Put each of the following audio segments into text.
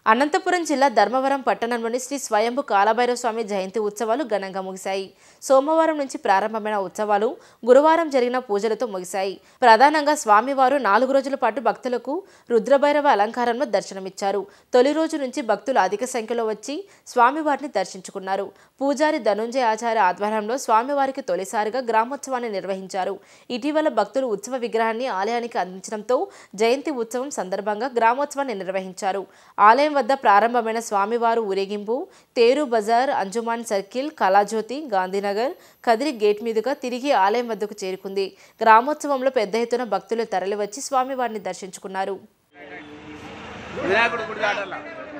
అనంతపురం జిల్లా ధర్మవరం పట్టణంలోని శ్రీ స్వయంభు కాలభైరవ స్వామి జయంతి ఉత్సవాలు ఘనంగా ముగిశాయి సోమవారం నుంచి ప్రారంభమైన ఉత్సవాలు గురువారం జరిగిన పూజలతో ముగిశాయి ప్రధానంగా స్వామివారు నాలుగు రోజుల పాటు భక్తులకు రుద్రభైరవ అలంకారంలో దర్శనమిచ్చారు తొలి రోజు నుంచి భక్తులు అధిక సంఖ్యలో వచ్చి స్వామివారిని దర్శించుకున్నారు పూజారి ధనుంజయ ఆచార్య ఆధ్వర్యంలో స్వామివారికి తొలిసారిగా గ్రామోత్సవాన్ని నిర్వహించారు ఇటీవల భక్తులు ఉత్సవ విగ్రహాన్ని ఆలయానికి అందించడంతో జయంతి ఉత్సవం సందర్భంగా గ్రామోత్సవాన్ని నిర్వహించారు ఆలయం వద్ద ప్రారంభమైన స్వామివారు ఊరేగింపు తేరు బజార్ అంజుమాన్ సర్కిల్ కళాజ్యోతి గాంధీనగర్ కదిరి గేట్ మీదుగా తిరిగి ఆలయం వద్దకు చేరుకుంది గ్రామోత్సవంలో పెద్ద ఎత్తున భక్తులు తరలివచ్చి స్వామివారిని దర్శించుకున్నారు వినాయకుడు గుడి దాటాల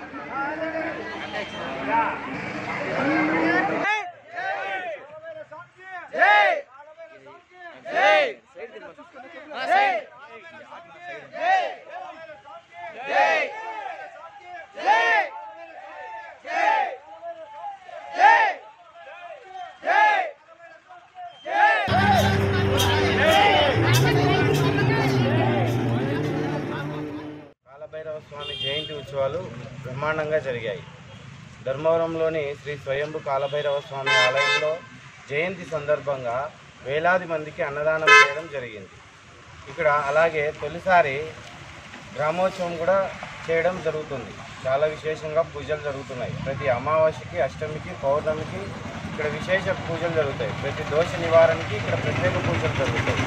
కాలభైరవ స్వామి జయంతి ఉత్సవాలు బ్రహ్మాండంగా జరిగాయి ధర్మవరంలోని శ్రీ స్వయంభు కాలభైరవ స్వామి ఆలయంలో జయంతి సందర్భంగా వేలాది మందికి అన్నదానం చేయడం జరిగింది ఇక్కడ అలాగే తొలిసారి గ్రామోత్సవం కూడా చేయడం జరుగుతుంది చాలా విశేషంగా పూజలు జరుగుతున్నాయి ప్రతి అమావాస్యకి అష్టమికి పౌర్ణమికి ఇక్కడ విశేష పూజలు జరుగుతాయి ప్రతి దోష నివారణకి ఇక్కడ ప్రత్యేక పూజలు జరుగుతాయి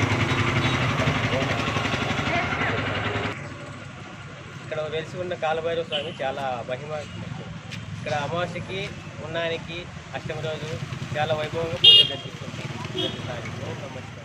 ఇక్కడ వెలిసి ఉన్న కాలభైరవ స్వామి చాలా మహిమ ఇక్కడ అమావాస్యకి ఉన్నానికి అష్టమి రోజు చాలా వైభవంగా పూజ జరిపిస్తుంది ప్రతిసారి ఓం నమః శివాయ.